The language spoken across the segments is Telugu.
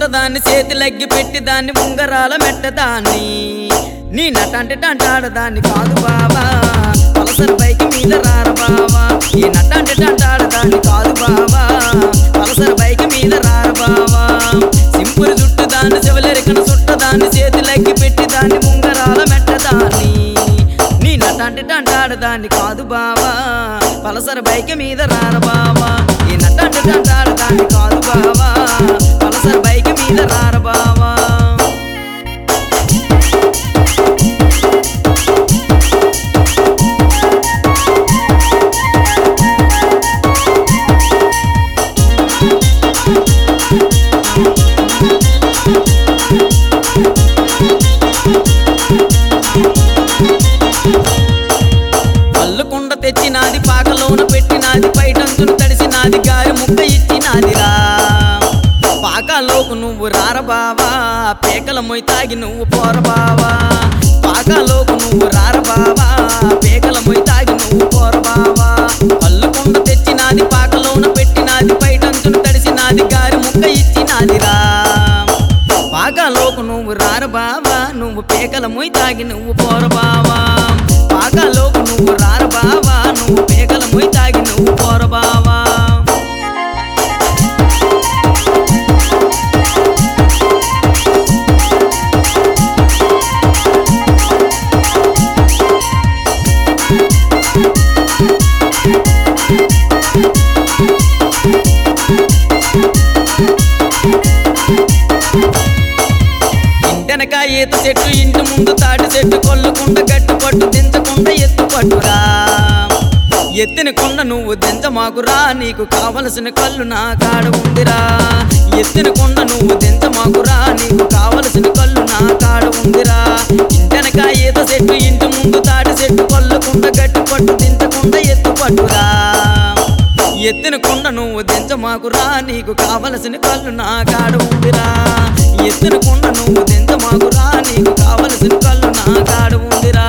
సుట్టదాన్ని చేతిలగ్గి పెట్టి దాన్ని ఉంగరాల మెట్టదాన్ని నీ నటంటే టంటాడదాన్ని కాదు బావా పలసర బైక్ మీద రార బావా ఈ నటంటే టంటాడదాన్ని కాదు బావా పలసర బైక్ మీద రార బావా సింపుల్ జుట్టు దాన్ని శివలెరికన సుట్టదాన్ని చేతిలగ్గి పెట్టి దాన్ని ఉంగరాల మెట్టదాన్ని నీ నటంటే టంటాడదాన్ని కాదు బావా పలసర బైక్ మీద రార బావా ఈ నటంటే టంటాడదాన్ని కాదు బావా పలసర బైక్ మీద రార బావా పల్లుకుండ తెచ్చినాది పాకలోన పెట్టినాది పైటంచును తడిసినాది గారి ముక్క ఇచ్చినాదిరా పాకాలోకు నువ్వు రార బావా పేకల మొయ్ తాగి నువ్వు పోర బావా పాకాలోకు నువ్వు రార బావా పేకల మొయ్ తాగి నువ్వు పోర బావా పల్లుకుండ తెచ్చినాది పాకలోన పెట్టినాది పైటంచును తడిసినాది గారి ముక్క ఇచ్చినాదిరా పాకాలోకు నువ్వు రార బావా నువ్వు పేకల మొయ్ తాగి నువ్వు పోర బావా పాకాలోకు నువ్వు రార బావా నువ్వు పేకల మొయ్ తాగి నువ్వు పోర బావా ఇంటెనక ఈత చెట్టు ఇంటి ముందు తాటి చెట్టు కొల్లుకుంట గట్టు పట్టు దించకుండా ఎత్తు పట్టురా ఎత్తిన కొండ నువ్వు దించ మాకురా నీకు కావలసిన కళ్ళు నా కాడ ఉందిరా ఎత్తిన కొండ నువ్వు దించ మాకురా నీకు కావలసిన కళ్ళు నా కాడ ఉందిరా ఇంటెనక ఈత చెట్టు ఇంటి ముందు తాటి చెట్టు కొల్లుకుంట గట్టు పట్టు దించకుండా ఎత్తు పట్టురా ఎత్తిన కొండ నువ్వు దించ మాకురా నీకు కావలసిన కళ్ళు నా కాడ ఉందిరా ఎత్తిన కొండ నువ్వు దించ మాకురా నీకు కావలసిన కళ్ళు నా కాడ ఉందిరా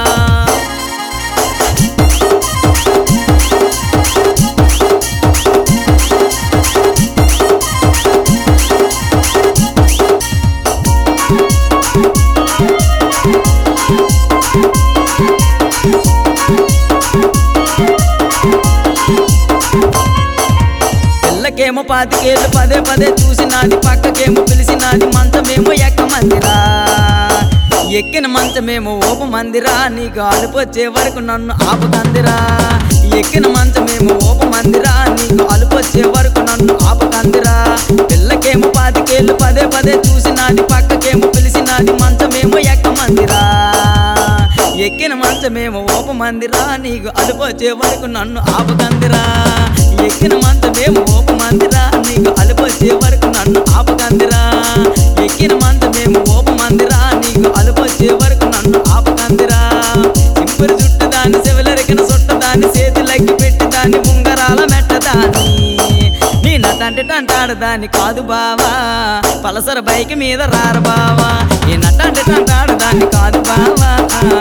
పిల్లకేమో పాతికేళ్ళు పదే పదే చూసినాది పక్కకేమో పిలిచినాది మంచమేమో ఎక్కమందిరా ఎక్కిన మంచమేమో ఓప మందిరా నీకు అలుపొచ్చే వరకు నన్ను ఆపకందిరా ఎక్కిన మంచమేమో ఓప మందిరా నీకు అలుపొచ్చే వరకు నన్ను ఆపకందిరా పిల్లకేమో పాతికేళ్ళు పదే పదే చూసినాది పక్కకేమో పిలిచినాది మంచమేమో ఎక్కమందిరా ఎక్కిన మంచమేమో ఓప మందిరా నీకు అలుపొచ్చే వరకు నన్ను ఆపకందిరా ఎక్కిన మంచమేమో ఓప మందిరా నీకు అలుపొచ్చే వరకు నన్ను ఆపకందిరా ఎక్కిన మంచమేమో ఓప మందిరా నీకు అలుపొచ్చే వరకు నన్ను ఆపకందిరా సింపురు జుట్టు దాన్ని శివలరికిన సొట్ట దాన్ని చేతులకి పెట్టి దాన్ని ఉంగరాల మెట్టదాన్ని నీ నటంటే టంటాడు దాన్ని కాదు బావా పలసర బైక్ మీద రార బావా ఈ నటంటే టంటాడు దాన్ని కాదు బావా